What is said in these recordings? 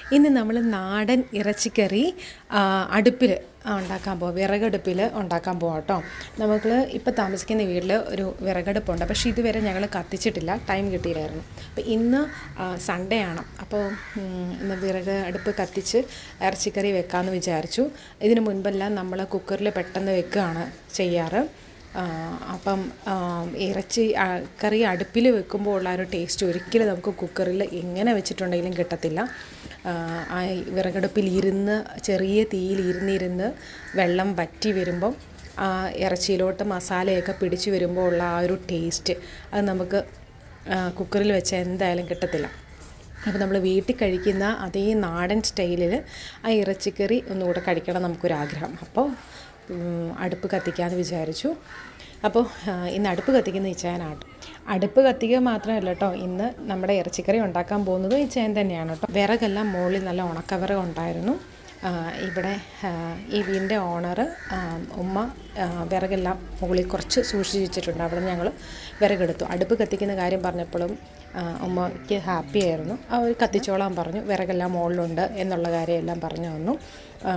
ഇന്ന് നമ്മൾ നാടൻ ഇറച്ചിക്കറി അടുപ്പിൽ ഉണ്ടാക്കാൻ പോവാം വിറകടുപ്പിൽ ഉണ്ടാക്കാൻ പോവാം കേട്ടോ നമുക്ക് ഇപ്പോൾ താമസിക്കുന്ന വീട്ടിൽ ഒരു വിറകടുപ്പുണ്ട് പക്ഷേ ഇതുവരെ ഞങ്ങൾ കത്തിച്ചിട്ടില്ല ടൈം കിട്ടിയില്ലായിരുന്നു അപ്പോൾ ഇന്ന് സൺഡേ ആണ് അപ്പോൾ ഉം, ഇന്ന് വിറക് അടുപ്പ് കത്തിച്ച് ഇറച്ചിക്കറി വെക്കാമെന്ന് വിചാരിച്ചു ഇതിന് മുൻപെല്ലാം നമ്മൾ കുക്കറിൽ പെട്ടെന്ന് വെക്കുകയാണ് ചെയ്യാറ് ആ, അപ്പം ആ, ഇറച്ചി ആ, കറി അടുപ്പിൽ വെക്കുമ്പോൾ ഉള്ള ആ ഒരു ടേസ്റ്റ് ഒരിക്കലും നമുക്ക് കുക്കറിൽ എങ്ങനെ വെച്ചിട്ടുണ്ടെങ്കിലും കിട്ടത്തില്ല ആ, ആ വിറകടുപ്പിൽ ഇരുന്ന് ചെറിയ തീയിൽ ഇരുന്നിരുന്ന് വെള്ളം വറ്റി വരുമ്പം ആ ഇറച്ചിയിലോട്ട് മസാലയൊക്കെ പിടിച്ച് വരുമ്പോൾ ഉള്ള ആ ഒരു ടേസ്റ്റ് അത് നമുക്ക് ആ, കുക്കറിൽ വെച്ചാൽ എന്തായാലും കിട്ടത്തില്ല അപ്പോൾ നമ്മൾ വീട്ടിൽ കഴിക്കുന്ന അതേ നാടൻ സ്റ്റൈലിൽ ആ ഇറച്ചിക്കറി ഒന്നുകൂടെ കഴിക്കണം നമുക്കൊരാഗ്രഹം അപ്പോൾ ഉം, അടുപ്പ് കത്തിക്കാമെന്ന് വിചാരിച്ചു അപ്പോൾ ആ, ഇന്ന് അടുപ്പ് കത്തിക്കുന്ന ഇച്ചായനാണ് അടുപ്പ് കത്തിക്കുക മാത്രമല്ല കേട്ടോ ഇന്ന് നമ്മുടെ ഇറച്ചിക്കറി ഉണ്ടാക്കാൻ പോകുന്നത് ഇച്ചായൻ തന്നെയാണ് കേട്ടോ വിറകെല്ലാം മുകളിൽ നല്ല ഉണക്കവിറക് ഉണ്ടായിരുന്നു ആ, ഇവിടെ ആ, ഈ വീടിൻ്റെ ഓണർ ഉമ്മ ആ, വിറകെല്ലാം മുകളിൽ കുറച്ച് സൂക്ഷിച്ച് വെച്ചിട്ടുണ്ട് അവിടെ ഞങ്ങൾ വിറകെടുത്തു അടുപ്പ് കത്തിക്കുന്ന കാര്യം പറഞ്ഞപ്പോഴും ആ, ഉമ്മയ്ക്ക് ഹാപ്പി ആയിരുന്നു അവർ കത്തിച്ചോളാൻ പറഞ്ഞു വിറകെല്ലാം മുകളിലുണ്ട് എന്നുള്ള കാര്യമെല്ലാം പറഞ്ഞു തന്നു ആ,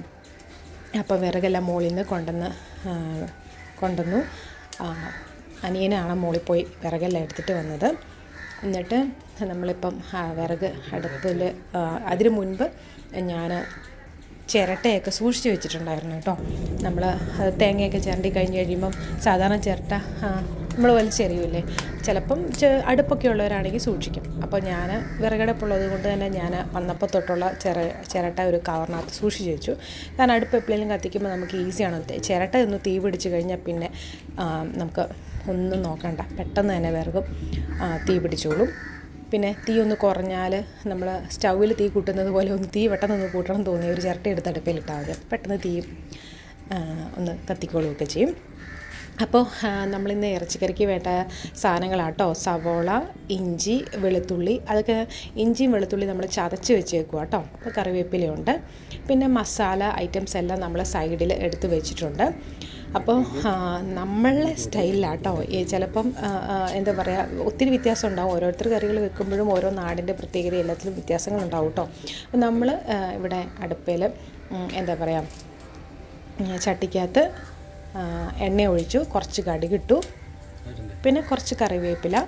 അപ്പോൾ വിറകെല്ലാം മുകളിൽ നിന്ന് കൊണ്ടുവന്ന് ആ, കൊണ്ടുവന്നു ആ, അനിയനാണ് മുകളിൽ പോയി വിറകെല്ലാം എടുത്തിട്ട് വന്നത് എന്നിട്ട് നമ്മളിപ്പം ആ, വിറക് അടുപ്പിൽ അതിനു മുൻപ് ഞാൻ ചിരട്ടയൊക്കെ സൂക്ഷിച്ച് വെച്ചിട്ടുണ്ടായിരുന്നു കേട്ടോ നമ്മൾ തേങ്ങയൊക്കെ ചിരണ്ടി കഴിഞ്ഞ് കഴിയുമ്പം സാധാരണ ചിരട്ട നമ്മൾ വലിച്ചെറിയൂലേ ചിലപ്പം ചെ- അടുപ്പൊക്കെ ഉള്ളവരാണെങ്കിൽ സൂക്ഷിക്കും അപ്പോൾ ഞാൻ വിറകടുപ്പുള്ളത് കൊണ്ട് തന്നെ ഞാൻ വന്നപ്പോൾ തൊട്ടുള്ള ചിര ചിരട്ട ഒരു കവറിനകത്ത് സൂക്ഷിച്ച് വെച്ചു കാരണം അടുപ്പ് എപ്പോഴെങ്കിലും കത്തിക്കുമ്പോൾ നമുക്ക് ഈസിയാണ് തെ- ചിരട്ട ഒന്ന് തീ പിടിച്ച് കഴിഞ്ഞാൽ പിന്നെ ആ, നമുക്ക് ഒന്നും നോക്കണ്ട പെട്ടെന്ന് തന്നെ വിറകും ആ, തീ പിടിച്ചോളും പിന്നെ തീ ഒന്ന് കുറഞ്ഞാൽ നമ്മൾ സ്റ്റൗവിൽ തീ കൂട്ടുന്നത് പോലെ ഒന്ന് തീ പെട്ടെന്ന് ഒന്ന് കൂട്ടണം തോന്നി ഒരു ചിരട്ട എടുത്ത് അടുപ്പിലിട്ടാൽ മതി അപ്പോൾ പെട്ടെന്ന് തീ ആ, ഒന്ന് കത്തിക്കോളുകയൊക്കെ ചെയ്യും അപ്പോൾ ആ, നമ്മളിന്ന് ഇറച്ചിക്കറിക്ക് വേണ്ട സാധനങ്ങളാട്ടോ സവോള ഇഞ്ചി വെളുത്തുള്ളി അതൊക്കെ ഇഞ്ചിയും വെളുത്തുള്ളി നമ്മൾ ചതച്ച് വെച്ചേക്കുക കേട്ടോ അപ്പോൾ കറിവേപ്പിലയുണ്ട് പിന്നെ മസാല ഐറ്റംസ് എല്ലാം നമ്മൾ സൈഡിൽ എടുത്ത് വെച്ചിട്ടുണ്ട് അപ്പോൾ ആ, നമ്മളുടെ സ്റ്റൈലിലാട്ടോ ഈ ചിലപ്പം ആ, ആ, എന്താ പറയുക ഒത്തിരി വ്യത്യാസം ഉണ്ടാവും ഓരോരുത്തർ കറികൾ വെക്കുമ്പോഴും ഓരോ നാടിൻ്റെ പ്രത്യേകത എല്ലാത്തിലും വ്യത്യാസങ്ങളുണ്ടാവും കേട്ടോ അപ്പോൾ നമ്മൾ ഇവിടെ അടുപ്പിൽ എന്താ പറയുക ഉം, ചട്ടിക്കകത്ത് ആ, എണ്ണ ഒഴിച്ചു കുറച്ച് കടുകിട്ടു പിന്നെ കുറച്ച് കറിവേപ്പില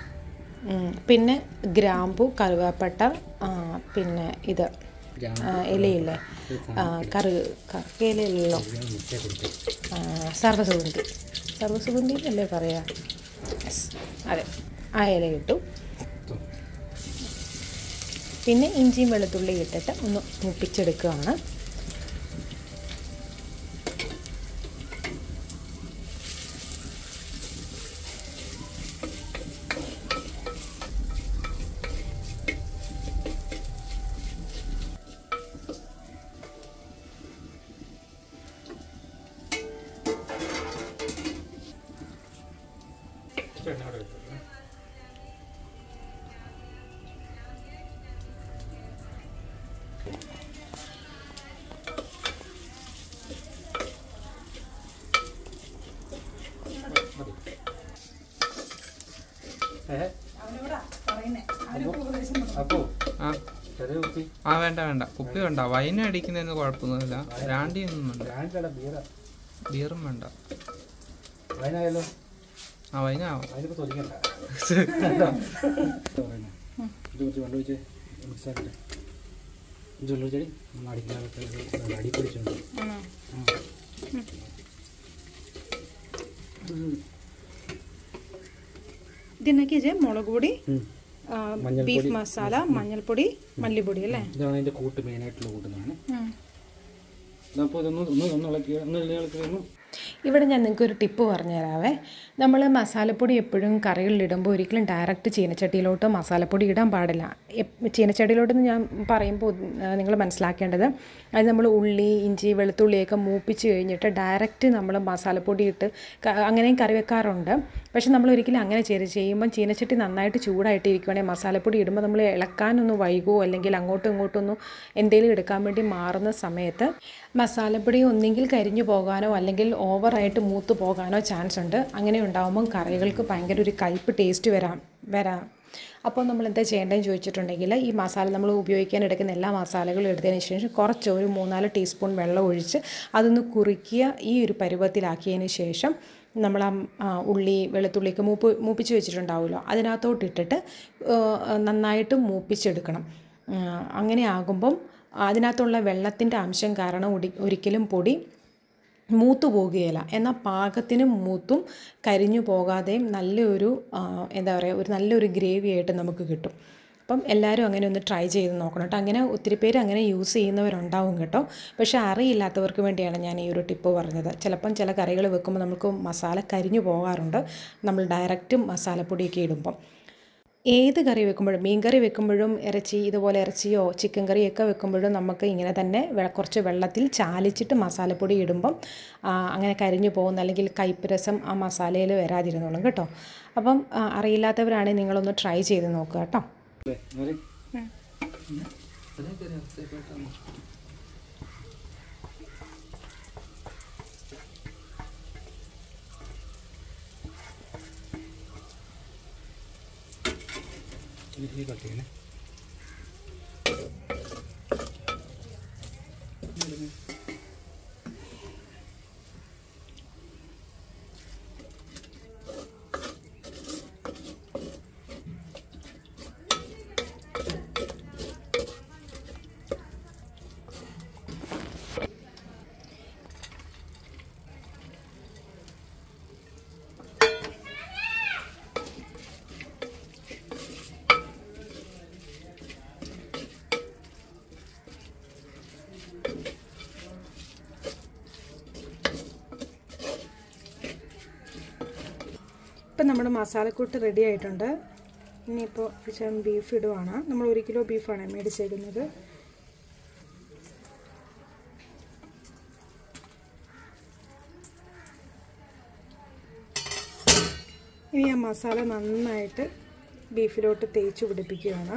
ഉം, പിന്നെ ഗ്രാമ്പു കറുവാപ്പട്ട ആ, പിന്നെ ഇത് ആ, ഇലയില്ലേ ആ, കറി കറി ഇലയില്ലല്ലോ ആ, സർവ്വസുഗന്ധി സർവ്വസുഗന്ധി അല്ലേ പറയാ യെസ് അതെ ആ ഇല ഇട്ടു പിന്നെ ഇഞ്ചിയും വെളുത്തുള്ളി ഇട്ടിട്ട് ഒന്ന് മുപ്പിച്ചെടുക്കുകയാണ് അപ്പോ ആ ചെറിയ കുപ്പി ആ വേണ്ട വേണ്ട കുപ്പി വേണ്ട വൈൻ അടിക്കുന്നതിന് കുഴപ്പമൊന്നുമില്ല ബ്രാൻഡി ഒന്നും വേണ്ട ബ്രാൻഡല്ല ബിയറ ബിയറും വേണ്ട വൈനായാലോ ആ വൈനാവാം അതിനിപ്പോ തൊലിക്കണ്ട ഇത് കുറച്ച് വെള്ളം ഒഴിച്ച് മിക്സ് ആക്കട്ടെ ഇത് വെള്ളം ഒഴിച്ചടി നമ്മൾ അടിക്കാനൊക്കെ അടി പിടിച്ചുണ്ട് ഇതിനൊക്കെ ഇത് മുളക് പൊടി ആ, മഞ്ഞൾപ്പൊടി. ബീഫ് മസാല മഞ്ഞൾപ്പൊടി മല്ലിപ്പൊടി അല്ലേ ഇതാണ് അതിൻ്റെ കൂട്ട് മെയിനായിട്ടുള്ള കൂട്ടുന്നതാണ് അപ്പോൾ ഇതൊന്ന് ഒന്ന് ഒന്ന് ഇളക്കി ഒന്ന് ഇളക്കി വരുമ്പോൾ ഇവിടെ ഞാൻ നിങ്ങൾക്ക് ഒരു ടിപ്പ് പറഞ്ഞു തരാവേ നമ്മൾ മസാലപ്പൊടി എപ്പോഴും കറികളിലിടുമ്പോൾ ഒരിക്കലും ഡയറക്റ്റ് ചീനച്ചട്ടിയിലോട്ട് മസാലപ്പൊടി ഇടാൻ പാടില്ല എപ്പ് ചീനച്ചട്ടിയിലോട്ടെന്ന് ഞാൻ പറയുമ്പോൾ നിങ്ങൾ മനസ്സിലാക്കേണ്ടത് അത് നമ്മൾ ഉള്ളി ഇഞ്ചി വെളുത്തുള്ളിയൊക്കെ മൂപ്പിച്ച് കഴിഞ്ഞിട്ട് ഡയറക്റ്റ് നമ്മൾ മസാലപ്പൊടി ഇട്ട് ക- അങ്ങനെയും കറി വെക്കാറുണ്ട് പക്ഷെ നമ്മൾ ഒരിക്കലും അങ്ങനെ ചെയ്ത് ചെയ്യുമ്പം ചീനച്ചട്ടി നന്നായിട്ട് ചൂടായിട്ട് ഇരിക്കുകയാണെങ്കിൽ മസാലപ്പൊടി ഇടുമ്പോൾ നമ്മൾ ഇളക്കാനൊന്ന് വൈകുമോ അല്ലെങ്കിൽ അങ്ങോട്ടും ഇങ്ങോട്ടും ഒന്ന് എന്തെങ്കിലും എടുക്കാൻ വേണ്ടി മാറുന്ന സമയത്ത് മസാലപ്പൊടി ഒന്നെങ്കിൽ കരിഞ്ഞു പോകാനോ അല്ലെങ്കിൽ ഓവറായിട്ട് മൂത്ത് പോകാനോ ചാൻസ് ഉണ്ട് അങ്ങനെ ഉണ്ടാകുമ്പം കറികൾക്ക് ഭയങ്കര ഒരു കയ്പ്പ് ടേസ്റ്റ് വരാം വരാം അപ്പോൾ നമ്മൾ എന്താ ചെയ്യേണ്ടതെന്ന് ചോദിച്ചിട്ടുണ്ടെങ്കിൽ ഈ മസാല നമ്മൾ ഉപയോഗിക്കാൻ എടുക്കുന്ന എല്ലാ മസാലകളും എടുത്തതിന് ശേഷം കുറച്ച് ഒരു മൂന്നാല് ടീസ്പൂൺ വെള്ളം ഒഴിച്ച് അതൊന്ന് കുറുക്കിയ ഈ ഒരു പരുവത്തിലാക്കിയതിന് ശേഷം നമ്മൾ ആ ആ, ഉള്ളി വെളുത്തുള്ളിയൊക്കെ മൂപ്പ് മൂപ്പിച്ച് വെച്ചിട്ടുണ്ടാവുമല്ലോ അതിനകത്തോട്ട് ഇട്ടിട്ട് ആ, നന്നായിട്ട് മൂപ്പിച്ചെടുക്കണം ആ, അങ്ങനെ ആകുമ്പം അതിനകത്തുള്ള വെള്ളത്തിൻ്റെ അംശം കാരണം ഒടി ഒരിക്കലും പൊടി മൂത്തു പോകുകയില്ല എന്നാൽ പാകത്തിന് മൂത്തും കരിഞ്ഞു പോകാതെയും നല്ലൊരു ആ, എന്താ പറയുക ഒരു നല്ലൊരു ഗ്രേവി ആയിട്ട് നമുക്ക് കിട്ടും അപ്പം എല്ലാവരും അങ്ങനെ ഒന്ന് ട്രൈ ചെയ്ത് നോക്കണം കേട്ടോ അങ്ങനെ ഒത്തിരി പേര് അങ്ങനെ യൂസ് ചെയ്യുന്നവരുണ്ടാവും കേട്ടോ പക്ഷേ അറിയില്ലാത്തവർക്ക് വേണ്ടിയാണ് ഞാൻ ഈ ഒരു ടിപ്പ് പറഞ്ഞത് ചിലപ്പം ചില കറികൾ വെക്കുമ്പോൾ നമുക്ക് മസാല കരിഞ്ഞു പോകാറുണ്ട് നമ്മൾ ഡയറക്റ്റ് മസാലപ്പൊടിയൊക്കെ ഇടുമ്പം ഏത് കറി വെക്കുമ്പോഴും മീൻ കറി വെക്കുമ്പോഴും ഇറച്ചി ഇതുപോലെ ഇറച്ചിയോ ചിക്കൻ കറിയൊക്കെ വെക്കുമ്പോഴും നമുക്ക് ഇങ്ങനെ തന്നെ വെ- കുറച്ച് വെള്ളത്തിൽ ചാലിച്ചിട്ട് മസാലപ്പൊടി ഇടുമ്പം ആ, അങ്ങനെ കരിഞ്ഞു പോകുന്ന അല്ലെങ്കിൽ കയ്പ്പ് രസം ആ മസാലയിൽ വരാതിരുന്നോളും കേട്ടോ അപ്പം ആ, അറിയില്ലാത്തവരാണെങ്കിൽ നിങ്ങളൊന്ന് ട്രൈ ചെയ്ത് നോക്കുക കേട്ടോ അല്ലേ നോരെ ഈ കട്ട് ചെയ്യണേ ഇപ്പം നമ്മുടെ മസാലക്കൂട്ട് റെഡി ആയിട്ടുണ്ട് ഇനിയിപ്പോൾ ഞാൻ ബീഫ് ഇടുവാണ് നമ്മൾ ഒരു കിലോ ബീഫാണ് മേടിച്ചേക്കുന്നത് ഇനി ആ മസാല നന്നായിട്ട് ബീഫിലോട്ട് തേച്ച് പിടിപ്പിക്കുകയാണ്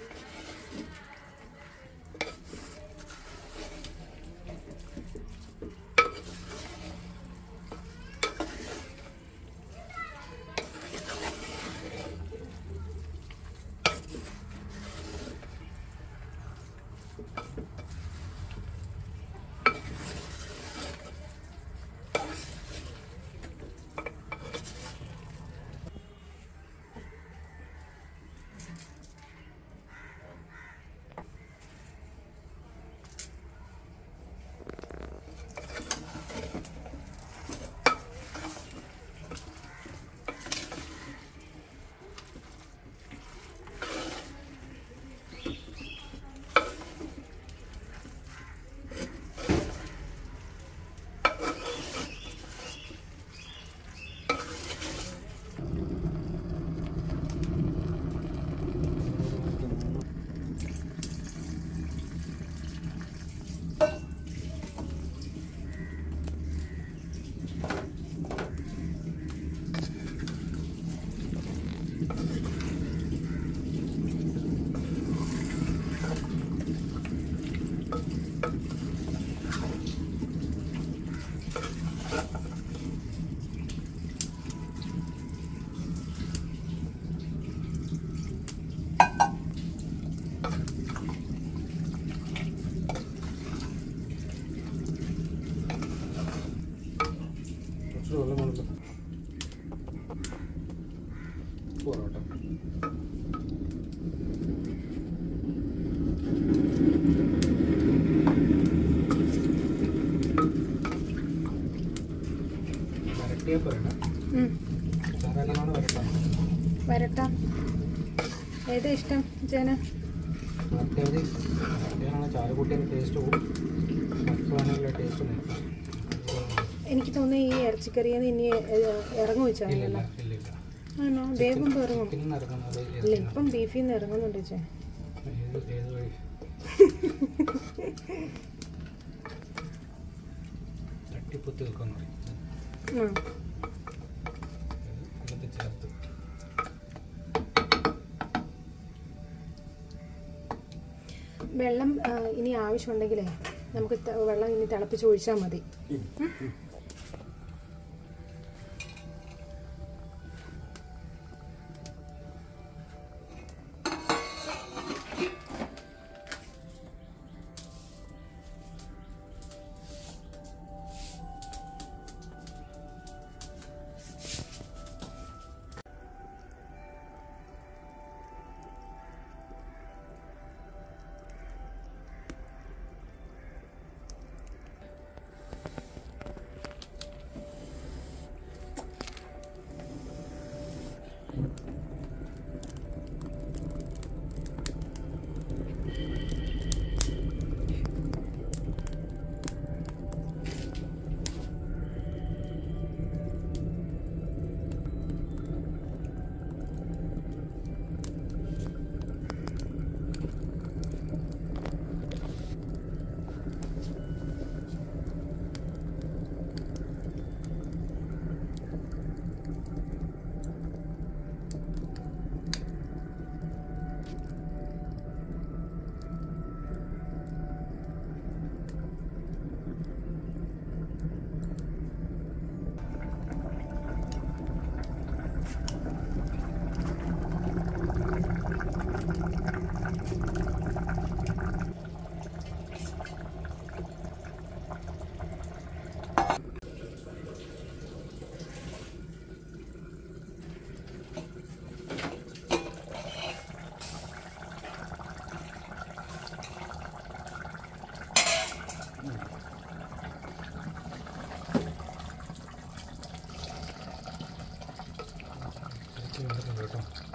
കുറച്ച് വെള്ളം വേണമല്ലോ പൊറോട്ട വരട്ടിയാ പറയണ സാധാരണമാണ് വരട്ടാണ് വരട്ടാം ഏതാ ഇഷ്ടം ചേന വരട്ടിയാൽ വരട്ടിയാലാണ് ചാറുകൂട്ടിയൊക്കെ ടേസ്റ്റ് പോകും വറുപ്പാണെങ്കിലുള്ള ടേസ്റ്റ് നോക്കാം എനിക്ക് തോന്നുന്നു ഈ ഇറച്ചിക്കറിയിൽ നിന്ന് ഇനി ഇറങ്ങു വെച്ചാൽ ഇല്ല ഇല്ല ഇല്ല ഇല്ല ആണോ വേഗം ഇറങ്ങും ചിക്കനിൽ നിന്ന് ഇറങ്ങുന്നത് ഇല്ല ഇപ്പം ബീഫിൽ നിന്ന് ഇറങ്ങുന്നുണ്ട് ചേ ഏത് ഏത് വഴി തട്ടിപ്പൊത്തി വെക്കാന്ന് പറയും ആ വെള്ളത്തിൽ ചേർത്ത് വെള്ളം ആ, ഇനി ആവശ്യമുണ്ടെങ്കിലേ നമുക്ക് ത- വെള്ളം ഇനി തിളപ്പിച്ച് ഒഴിച്ചാൽ മതി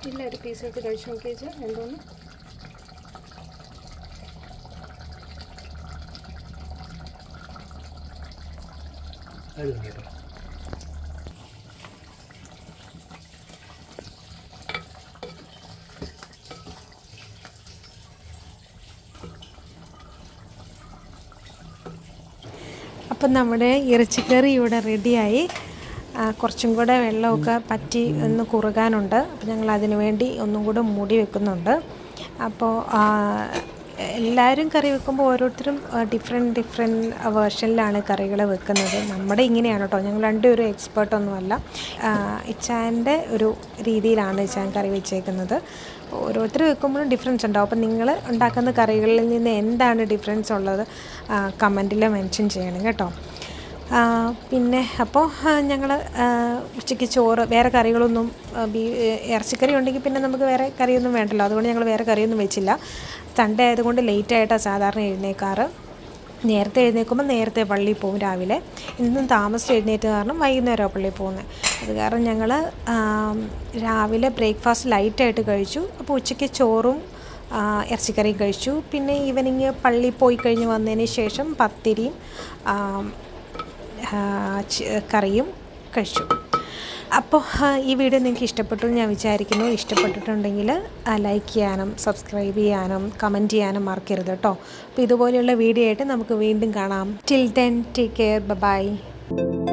കഴിച്ചില്ല ഒരു പീസ് എടുത്ത് കഴിച്ചു നോക്കിയേച്ച് എന്തോന്ന് അടിപൊളി കേട്ടോ അപ്പം നമ്മുടെ ഇറച്ചിക്കറി ഇവിടെ റെഡിയായി ആ, കുറച്ചും കൂടെ വെള്ളമൊക്കെ പറ്റി ഒന്ന് കുറുകാനുണ്ട് അപ്പോൾ ഞങ്ങൾ അതിനു വേണ്ടി ഒന്നും കൂടെ മൂടി വെക്കുന്നുണ്ട് അപ്പോൾ ആ, എല്ലാവരും കറി വെക്കുമ്പോൾ ഓരോരുത്തരും ഡിഫറെൻറ്റ് ഡിഫറെൻറ്റ് വേർഷനിലാണ് കറികൾ വെക്കുന്നത് നമ്മുടെ ഇങ്ങനെയാണ് കേട്ടോ ഞങ്ങൾ രണ്ടുപേരും എക്സ്പേർട്ടൊന്നുമല്ല ഇച്ചാൻ്റെ ഒരു രീതിയിലാണ് ഇച്ചാൻ കറി വെച്ചേക്കുന്നത് ഓരോരുത്തർ വെക്കുമ്പോഴും ഡിഫറൻസ് ഉണ്ടാവും അപ്പം നിങ്ങൾ ഉണ്ടാക്കുന്ന കറികളിൽ നിന്ന് എന്താണ് ഡിഫറൻസ് ഉള്ളത് കമൻറ്റിൽ മെൻഷൻ ചെയ്യണം കേട്ടോ ആ, പിന്നെ അപ്പോൾ ഞങ്ങൾ ഉച്ചയ്ക്ക് ചോറ് വേറെ കറികളൊന്നും ആ, ബീ ഇറച്ചിക്കറി ഉണ്ടെങ്കിൽ പിന്നെ നമുക്ക് വേറെ കറിയൊന്നും വേണ്ടല്ലോ അതുകൊണ്ട് ഞങ്ങൾ വേറെ കറിയൊന്നും വെച്ചില്ല സൺഡേ ആയതുകൊണ്ട് ലേറ്റായിട്ടാണ് സാധാരണ എഴുന്നേക്കാറ് നേരത്തെ എഴുന്നേൽക്കുമ്പോൾ നേരത്തെ പള്ളിയിൽ പോകും രാവിലെ ഇന്നും താമസിച്ച് എഴുന്നേറ്റ് കാരണം വൈകുന്നേരമാണ് പള്ളിയിൽ പോകുന്നത് അത് കാരണം ഞങ്ങൾ രാവിലെ ബ്രേക്ക്ഫാസ്റ്റ് ലൈറ്റായിട്ട് കഴിച്ചു അപ്പോൾ ഉച്ചയ്ക്ക് ചോറും ആ, ഇറച്ചിക്കറിയും കഴിച്ചു പിന്നെ ഈവനിങ് പള്ളിയിൽ പോയി കഴിഞ്ഞ് വന്നതിന് ശേഷം പത്തിരിയും ആ, ആ, ചി- കറിയും കഴിച്ചു അപ്പോൾ ആ, ഈ വീഡിയോ നിങ്ങൾക്ക് ഇഷ്ടപ്പെട്ടു എന്ന് ഞാൻ വിചാരിക്കുന്നു ഇഷ്ടപ്പെട്ടിട്ടുണ്ടെങ്കിൽ ലൈക്ക് ചെയ്യാനും സബ്സ്ക്രൈബ് ചെയ്യാനും കമൻറ്റ് ചെയ്യാനും മറക്കരുത് കേട്ടോ അപ്പോൾ ഇതുപോലെയുള്ള വീഡിയോ ആയിട്ട് നമുക്ക് വീണ്ടും കാണാം till then take care by